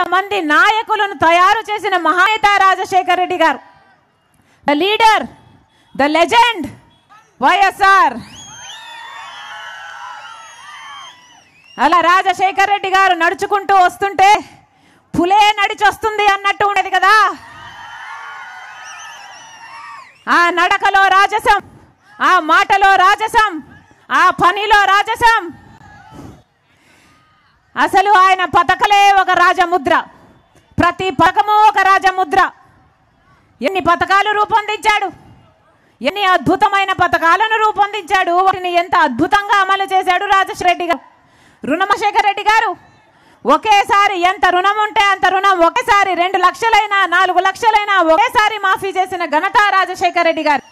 ఇంతమంది నాయకులను తయారు చేసిన మహానేత రాజశేఖర రెడ్డి గారు the leader the legend YSR అలా రాజశేఖర రెడ్డి గారు నడుచుకుంటూ వస్తుంటే పులే నడిచి వస్తుంది అన్నట్టు ఉండేది కదా ఆ నడకలో రాజసం ఆ మాటలో రాజసం ఆ పనిలో రాజసం అసలు ఆయన పథకలే ఒక రాజముద్ర ప్రతి పథకము ఒక రాజముద్ర ఎన్ని పథకాలు రూపొందించాడు ఎన్ని అద్భుతమైన పథకాలను రూపొందించాడు వాటిని ఎంత అద్భుతంగా అమలు చేశాడు రాజశేఖర రెడ్డి గారు రుణమశేఖర్ రెడ్డి గారు ఒకేసారి ఎంత రుణం ఉంటే అంత రుణం ఒకేసారి రెండు లక్షలైనా నాలుగు లక్షలైనా ఒకేసారి మాఫీ చేసిన ఘనత రాజశేఖర రెడ్డి గారు